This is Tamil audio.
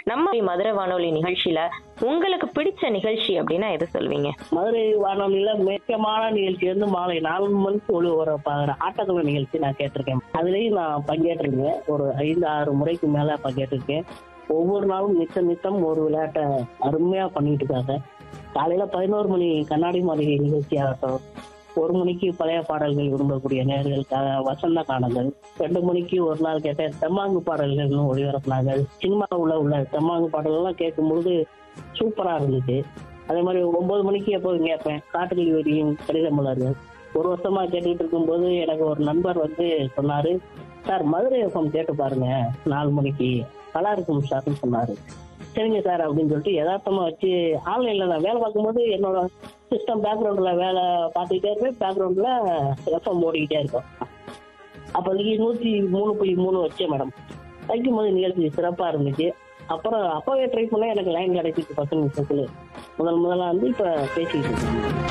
நம்ம மதுரை வானொலி நிகழ்ச்சியில உங்களுக்கு பிடிச்ச நிகழ்ச்சி அப்படின்னா எதை சொல்வீங்க மதுரை வானொலியில முக்கியமான நிகழ்ச்சி வந்து மாலை நாலு மணிக்கு ஒளி வர ஆட்டக்குழு நிகழ்ச்சி நான் கேட்டிருக்கேன் அதுலயும் நான் பங்கேற்றிருக்கேன் ஒரு ஐந்து ஆறு முறைக்கு மேல பங்கேற்றிருக்கேன் ஒவ்வொரு நாளும் நித்தம் நித்தம் ஒரு விளையாட்டை அருமையா பண்ணிட்டு இருக்காங்க காலையில பதினோரு மணி கண்ணாடி மாளிகை நிகழ்ச்சி ஆகட்டும் ஒரு மணிக்கு பழைய பாடல்கள் விரும்பக்கூடிய நேர்களுக்காக வசந்த கானங்கள் ரெண்டு மணிக்கு ஒரு நாள் கேட்ட தெம்மாங்கு பாடல்கள்னு ஒளிபரப்புனாங்க சினிமாவுல உள்ள தெம்மாங்கு பாடல்கள்லாம் கேட்கும் பொழுது சூப்பரா இருந்துச்சு அதே மாதிரி ஒன்பது மணிக்கு எப்போதும் கேட்பேன் காட்டுக்கிளி வெடியும் கடித மலர்கள் ஒரு வருஷமா கேட்டுக்கிட்டு இருக்கும்போது எனக்கு ஒரு நண்பர் வந்து சொன்னாரு சார் மதுரை எஃப்எம் கேட்டு பாருங்க நாலு மணிக்கு நல்லா இருக்கும் சார்னு சொன்னாரு சரிங்க சார் அப்படின்னு சொல்லிட்டு யதார்த்தமா வச்சு ஆன்லைன்ல நான் வேலை பார்க்கும்போது என்னோட சிஸ்டம் பேக்ரவுண்ட்ல வேலை பார்த்துக்கிட்டே இருப்பேன் பேக்ரவுண்ட்ல எஃப்எம் ஓடிக்கிட்டே இருக்கும் அப்போதைக்கு நூத்தி மூணு புள்ளி மூணு வச்சேன் மேடம் வைக்கும் போது நிகழ்ச்சி சிறப்பா இருந்துச்சு அப்புறம் அப்பவே ட்ரை பண்ண எனக்கு லைன் கிடைச்சிச்சு பத்து நிமிஷத்துல முதல் முதல்ல வந்து இப்ப பேசிக்கிட்டு இருக்கேன்